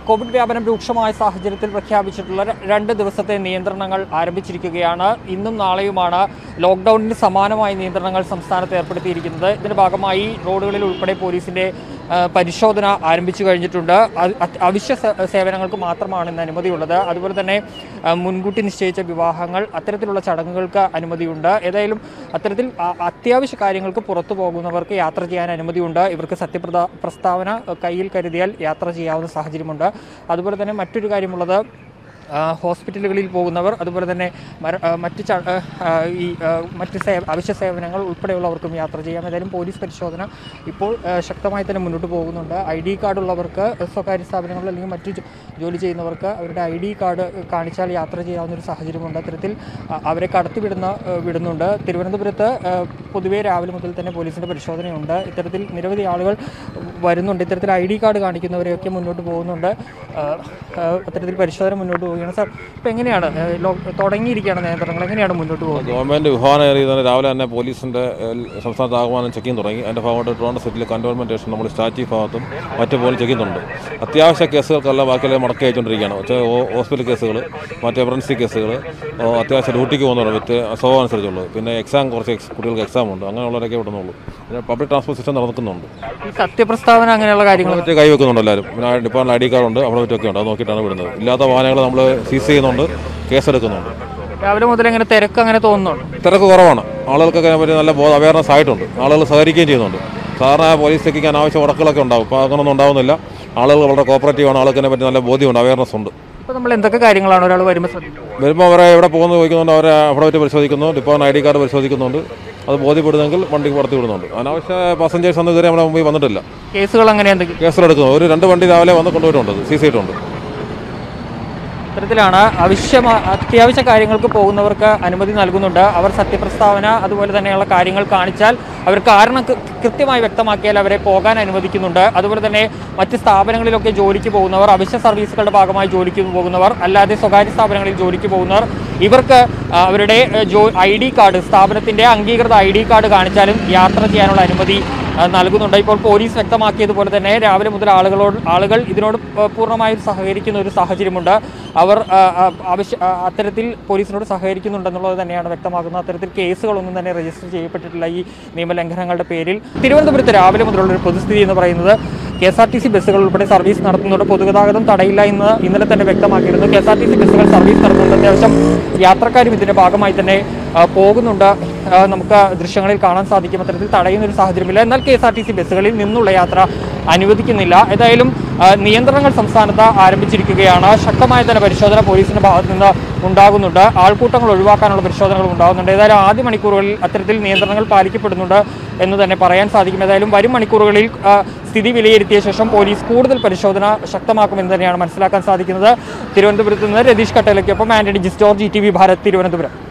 Covid വ്യാപനം രൂക്ഷമായ സാഹചര്യത്തിൽ പ്രഖ്യാപിച്ചിട്ടുള്ള ര- രണ്ട് ദിവസത്തെ നിയന്ത്രണങ്ങൾ ആരംഭിച്ചിരിക്കുകയാണ് ഇന്നും നാളെയുമാണ് ലോക്ക്ഡൌണിന് സമാനമായ നിയന്ത്രണങ്ങൾ സംസ്ഥാനത്ത് ഏർപ്പെടുത്തിയിരിക്കുന്നത് ഇതിന്റെ ഭാഗമായി റോഡുകളിൽ ഉൾപ്പെടെ പോലീസിന്റെ ആ, പരിശോധന ആരംഭിച്ചു കഴിഞ്ഞിട്ടുണ്ട് അത് അത് അവശ്യ സേ- സേവനങ്ങൾക്ക് മാത്രമാണ് ഇന്ന് അനുമതിയുള്ളത് അതുപോലെ തന്നെ ആ, മുൻകൂട്ടി നിശ്ചയിച്ച വിവാഹങ്ങൾ അത്തരത്തിലുള്ള ചടങ്ങുകൾക്ക് അനുമതിയുണ്ട് ഏതായാലും അത്തരത്തിൽ ആ, അത്യാവശ്യ കാര്യങ്ങൾക്ക് പുറത്തു പോകുന്നവർക്ക് യാത്ര ചെയ്യാൻ അനുമതിയുണ്ട് ഇവർക്ക് സത്യപ്രദ പ്രസ്താവന കയ്യിൽ കരുതിയാൽ യാത്ര ചെയ്യാവുന്ന സാഹചര്യമുണ്ട് അതുപോലെ തന്നെ മറ്റൊരു കാര്യമുള്ളത് ആ, ഹോസ്പിറ്റലുകളിൽ പോകുന്നവർ അതുപോലെ തന്നെ മര- ആ, മറ്റ് ച- ആ, ആ, ഈ ആ, മറ്റ് സേവ അവശ്യ സേവനങ്ങൾ ഉൾപ്പെടെയുള്ളവർക്കും യാത്ര ചെയ്യാം ഏതായാലും പോലീസ് പരിശോധന ഇപ്പോൾ ആ, ശക്തമായി തന്നെ മുന്നോട്ട് പോകുന്നുണ്ട് ഐ ഡി കാർഡ് ഉള്ളവർക്ക് സ്വകാര്യ സ്ഥാപനങ്ങളിൽ അല്ലെങ്കിൽ മറ്റു ജോ- ജോലി ചെയ്യുന്നവർക്ക് അവരുടെ ഐ ഡി കാർഡ് കാണിച്ചാൽ യാത്ര ചെയ്യാവുന്ന ഒരു സാഹചര്യമുണ്ട് അത്തരത്തിൽ ആ, അവരെ കടത്തിവിടുന്ന ആ, വിടുന്നുണ്ട് തിരുവനന്തപുരത്ത് ആ, പൊതുവേ രാവിലെ മുതൽ തന്നെ പോലീസിൻ്റെ പരിശോധനയുണ്ട് ഇത്തരത്തിൽ നിരവധി ആളുകൾ വരുന്നുണ്ട് ഇത്തരത്തിൽ ഐ ഡി കാർഡ് കാണിക്കുന്നവരെയൊക്കെ മുന്നോട്ട് പോകുന്നുണ്ട് ആ, ആ, അത്തരത്തിൽ പരിശോധന മുന്നോട്ട് പോവുകയാണ് സാർ ഇപ്പോൾ എങ്ങനെയാണ് ആ, ലോ- തുടങ്ങിയിരിക്കുകയാണ് നിയന്ത്രണങ്ങൾ എങ്ങനെയാണ് മുന്നോട്ട് പോകുന്നത് ഗവൺമെന്റ് വിഭാവന ഏറിയതിന് രാവിലെ തന്നെ പോലീസിന്റെ ഏഹ്, സംസ്ഥാനത്ത് ആകമാനം ചെക്കിംഗ് തുടങ്ങി അതിന്റെ ഭാഗമായിട്ട് ട്രിവാൻഡ്രം സിറ്റിയിലെ കന്റോൺമെന്റ് സ്റ്റേഷൻ നമ്മൾ സ്റ്റാറ്റി ഭാഗത്തും മറ്റു പോലും ചെക്കിങ്ങുണ്ട് അത്യാവശ്യ കേസുകൾക്കല്ല ബാക്കിയെല്ലാം മടക്കി അയച്ചുകൊണ്ടിരിക്കുകയാണ് പക്ഷേ ഹോസ്പിറ്റൽ കേസുകൾ മറ്റ് എമർജൻസി കേസുകൾ അത്യാവശ്യം ഡ്യൂട്ടിക്ക് പോകുന്നവർ മറ്റ് സ്വഭാവം അനുസരിച്ചുള്ളത് പിന്നെ എക്സാം കുറച്ച് എക്സ് കുട്ടികൾക്ക് എക്സാം ഉണ്ട് അങ്ങനെയുള്ളവരൊക്കെ വിടുന്നുള്ളൂ പിന്നെ പബ്ലിക് ട്രാൻസ്പോർട്ട് സിസ്റ്റം നടക്കുന്നുണ്ട് ഈ സത്യപ്രസ്താവന അങ്ങനെയുള്ള കാര്യങ്ങൾ മറ്റേ കൈവെക്കുന്നുണ്ട് എല്ലാവരും പിന്നെ ഡിപ്പാർട്ട്മെന്റ് ഐ ഡി കാർഡ് ഉണ്ട് അവിടെ മറ്റൊക്കെ ഉണ്ട് അത് നോക്കിയിട്ടാണ് വിടുന്നത് ഇല്ലാത്ത വാഹനങ്ങൾ നമ്മൾ സീസ് ചെയ്യുന്നുണ്ട് കേസെടുക്കുന്നുണ്ട് രാവിലെ മുതൽ എങ്ങനെ തിരക്ക് അങ്ങനെ തോന്നുന്നുണ്ട് തിരക്ക് കുറവാണ് ആളുകൾക്കൊക്കെ അതിനെപ്പറ്റി നല്ല ബോധ അവയർനെസ് ആയിട്ടുണ്ട് ആളുകൾ സഹകരിക്കുകയും ചെയ്യുന്നുണ്ട് സാധാരണ പോലീസ് ചെക്കിക്കാൻ ആവശ്യ ഉടക്കുകളൊക്കെ ഉണ്ടാവും ഇപ്പോൾ അങ്ങനൊന്നും ഉണ്ടാവുന്നില്ല ആളുകൾ വളരെ കോപ്പറേറ്റീവാണ് ആളുകൾക്ക് പറ്റി നല്ല ബോധ്യമുണ്ട് അവയർനെസ് ഉണ്ട് ഇപ്പോൾ നമ്മൾ എന്തൊക്കെ കാര്യങ്ങളാണ് ഒരാൾ വരുമ്പോൾ ശ്രദ്ധിക്കുന്നത് വരുമ്പോൾ അവരെ എവിടെ പോകുന്നു ചോദിക്കുന്നുണ്ട് അവരെ അവിടെ വെച്ച് പരിശോധിക്കുന്നു ഡിപ്പോൺ ഐ ഡി കാർഡ് പരിശോധിക്കുന്നുണ്ട് അത് ബോധ്യപ്പെടുന്നെങ്കിൽ വണ്ടി പുറത്ത് വിടുന്നുണ്ട് അനാവശ്യ പാസഞ്ചേഴ്സ് ഒന്നും ഇതുവരെ നമ്മുടെ മുമ്പിൽ വന്നിട്ടില്ല കേസുകൾ അങ്ങനെ എന്തെങ്കിലും കേസിലെടുക്കുന്നു ഒരു രണ്ട് വണ്ടി രാവിലെ വന്ന് കൊണ്ടുപോയിട്ടുണ്ട് സി ചെയ്തിട്ടുണ്ട് ഇത്തരത്തിലാണ് ആവശ്യ അത്യാവശ്യ കാര്യങ്ങൾക്ക് പോകുന്നവർക്ക് അനുമതി നൽകുന്നുണ്ട് അവർ സത്യപ്രസ്താവന അതുപോലെ തന്നെയുള്ള കാര്യങ്ങൾ കാണിച്ചാൽ അവർ കാരണം കൃ- കൃത്യമായി വ്യക്തമാക്കിയാൽ അവരെ പോകാൻ അനുവദിക്കുന്നുണ്ട് അതുപോലെ തന്നെ മറ്റ് സ്ഥാപനങ്ങളിലൊക്കെ ജോലിക്ക് പോകുന്നവർ അവശ്യ സർവീസുകളുടെ ഭാഗമായി ജോലിക്ക് പോകുന്നവർ അല്ലാതെ സ്വകാര്യ സ്ഥാപനങ്ങളിൽ ജോലിക്ക് പോകുന്നവർ ഇവർക്ക് ആ, അവരുടെ ഏ, ജോ ഐ ഡി കാർഡ് സ്ഥാപനത്തിന്റെ അംഗീകൃത ഐ ഡി കാർഡ് കാണിച്ചാലും യാത്ര ചെയ്യാനുള്ള അനുമതി ആ, നൽകുന്നുണ്ട് ഇപ്പോൾ പോലീസ് വ്യക്തമാക്കിയതുപോലെ തന്നെ രാവിലെ മുതൽ ആളുകളോട് ആളുകൾ ഇതിനോട് പ- പൂർണ്ണമായും സഹകരിക്കുന്ന ഒരു സാഹചര്യമുണ്ട് അവർ ആ, ആ, ആവശ്യ ആ, അത്തരത്തിൽ പോലീസിനോട് സഹകരിക്കുന്നുണ്ടെന്നുള്ളത് തന്നെയാണ് വ്യക്തമാക്കുന്നത് അത്തരത്തിൽ കേസുകളൊന്നും തന്നെ രജിസ്റ്റർ ചെയ്യപ്പെട്ടിട്ടില്ല ഈ നിയമലംഘനങ്ങളുടെ പേരിൽ തിരുവനന്തപുരത്ത് രാവിലെ മുതലുള്ള ഒരു പൊതുസ്ഥിതി എന്ന് പറയുന്നത് K S R T C ബസ്സുകൾ ഉൾപ്പെടെ സർവീസ് നടത്തുന്നുണ്ട് പൊതുഗതാഗതം തടയില്ല എന്ന് ഇന്നലെ തന്നെ വ്യക്തമാക്കിയിരുന്നു K S R T C ബസ്സുകൾ സർവീസ് നടത്തുന്നുണ്ട് അത്യാവശ്യം യാത്രക്കാരും ഇതിന്റെ ഭാഗമായി തന്നെ ആ, പോകുന്നുണ്ട് ആ, നമുക്ക് ദൃശ്യങ്ങളിൽ കാണാൻ സാധിക്കും അത്തരത്തിൽ തടയുന്ന ഒരു സാഹചര്യമില്ല എന്നാൽ K S R T C ബസ്സുകളിൽ നിന്നുള്ള യാത്ര അനുവദിക്കുന്നില്ല ഏതായാലും ആ, നിയന്ത്രണങ്ങൾ സംസ്ഥാനത്ത് ആരംഭിച്ചിരിക്കുകയാണ് ശക്തമായ തന്നെ പരിശോധന പോലീസിന്റെ ഭാഗത്ത് നിന്ന് ഉണ്ടാകുന്നുണ്ട് ആൾക്കൂട്ടങ്ങൾ ഒഴിവാക്കാനുള്ള പരിശോധനകൾ ഉണ്ടാകുന്നുണ്ട് ഏതായാലും ആദ്യ മണിക്കൂറുകളിൽ അത്തരത്തിൽ നിയന്ത്രണങ്ങൾ പാലിക്കപ്പെടുന്നുണ്ട് എന്ന് തന്നെ പറയാൻ സാധിക്കും ഏതായാലും വരും മണിക്കൂറുകളിൽ ആ, സ്ഥിതി വിലയിരുത്തിയ ശേഷം പോലീസ് കൂടുതൽ പരിശോധന ശക്തമാക്കുമെന്ന് തന്നെയാണ് മനസ്സിലാക്കാൻ സാധിക്കുന്നത് തിരുവനന്തപുരത്ത് നിന്ന് രതീഷ് കട്ടേലയ്ക്കൊപ്പം Antony Jis George T V Bharat Thiruvananthapuram